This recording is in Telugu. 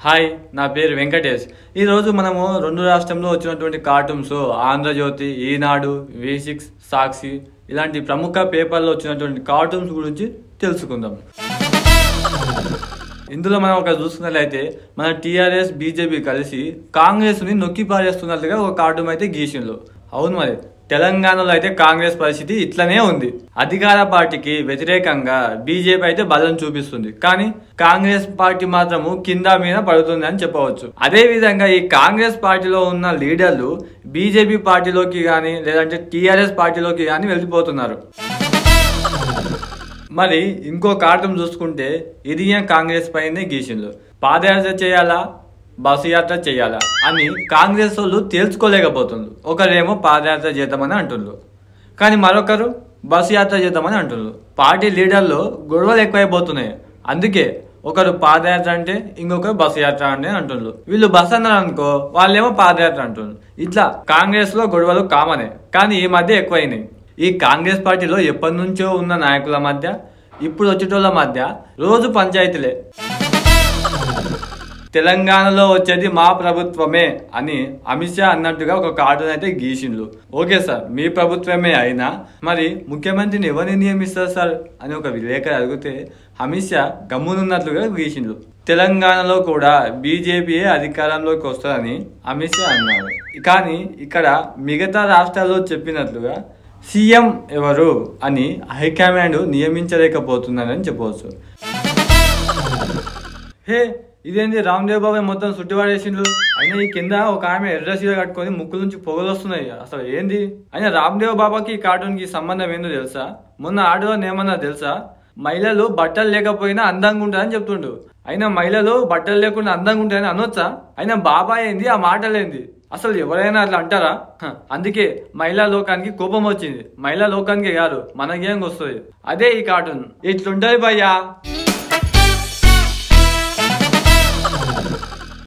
హాయ్ నా పేరు వెంకటేష్ ఈ రోజు మనము రెండు రాష్ట్రంలో వచ్చినటువంటి కార్టూన్స్ ఆంధ్రజ్యోతి ఈనాడు వి సిక్స్ సాక్షి ఇలాంటి ప్రముఖ పేపర్లో వచ్చినటువంటి కార్టూన్స్ గురించి తెలుసుకుందాం ఇందులో మనం ఒక చూసుకున్నట్లయితే మన టీఆర్ఎస్ బీజేపీ కలిసి కాంగ్రెస్ని నొక్కి పారేస్తున్నట్లుగా ఒక కార్టూన్ అయితే గీసిండ్రు అవును మరి తెలంగాణలో అయితే కాంగ్రెస్ పరిస్థితి ఇట్లనే ఉంది అధికార పార్టీకి వ్యతిరేకంగా బీజేపీ అయితే బలం చూపిస్తుంది కానీ కాంగ్రెస్ పార్టీ మాత్రము కింద మీద పడుతుంది అని చెప్పవచ్చు అదే విధంగా ఈ కాంగ్రెస్ పార్టీలో ఉన్న లీడర్లు బీజేపీ పార్టీలోకి కానీ లేదంటే టీఆర్ఎస్ పార్టీలోకి కానీ వెళ్ళిపోతున్నారు మరి ఇంకో కార్టూన్ చూసుకుంటే ఇదియా కాంగ్రెస్ పైనే గీసిండ్రు పాదయాత్ర చేయాలా బస్సు యాత్ర చేయాలా అని కాంగ్రెస్ వాళ్ళు తేల్చుకోలేకపోతుండ్రు ఒకరేమో పాదయాత్ర చేద్దామని అంటుండ్రు కానీ మరొకరు బస్సు యాత్ర చేద్దామని అంటుండ్రు పార్టీ లీడర్లు గొడవలు ఎక్కువైపోతున్నాయి అందుకే ఒకరు పాదయాత్ర అంటే ఇంకొకరు బస్సు యాత్ర అంటే అంటుండ్రు వీళ్ళు బస్ అన్నారు అనుకో వాళ్ళేమో పాదయాత్ర అంటుండ్రు ఇట్లా కాంగ్రెస్ లో గొడవలు కామనే కానీ ఈ మధ్య ఎక్కువైనాయి ఈ కాంగ్రెస్ పార్టీలో ఎప్పటి నుంచో ఉన్న నాయకుల మధ్య ఇప్పుడు వచ్చేటోళ్ళ మధ్య రోజు పంచాయతీలే తెలంగాణలో వచ్చేది మా ప్రభుత్వమే అని అమిత్ షా అన్నట్టుగా ఒక కార్టూన్ అయితే గీసిండ్రు ఓకే సార్ మీ ప్రభుత్వమే అయినా మరి ముఖ్యమంత్రిని ఎవరిని నియమిస్తారు సార్ అని ఒక విలేకరు అడిగితే అమిత్ షా గమ్మునున్నట్లుగా గీసిండ్రు తెలంగాణలో కూడా బీజేపీయే అధికారంలోకి వస్తుందని అమిత్ షా అన్నారు కానీ ఇక్కడ మిగతా రాష్ట్రాల్లో చెప్పినట్లుగా సీఎం ఎవరు అని హైకమాండ్ నియమించలేకపోతున్నారని చెప్పవచ్చు హే ఇదేంది రామ్దేవ్ బాబాయ్ మొత్తం చుట్టుపడేసిండ్రు అయినా ఈ కింద ఒక ఆమె ఎర్ర చీర కట్టుకొని ముక్కు నుంచి పొగలు వస్తున్నాయి అసలు ఏంది అయినా రామ్దేవ్ బాబాకి ఈ కార్టూన్ కి సంబంధం ఏందో తెలుసా మొన్న ఆడవారిని ఏమన్నా తెలుసా మహిళలు బట్టలు లేకపోయినా అందంగా ఉంటారని చెప్తుండు అయినా మహిళలు బట్టలు లేకుండా అందంగా ఉంటారని అనొచ్చా అయినా బాబాయ్ ఏంది ఆ మాటలేంది అసలు ఎవరైనా అట్లా అంటారా హ, అందుకే మహిళా లోకానికి కోపం వచ్చింది మహిళా లోకానికి కాదు మనకేం వస్తుంది అదే ఈ కార్టూన్ ఇట్లుంటది భయ్యా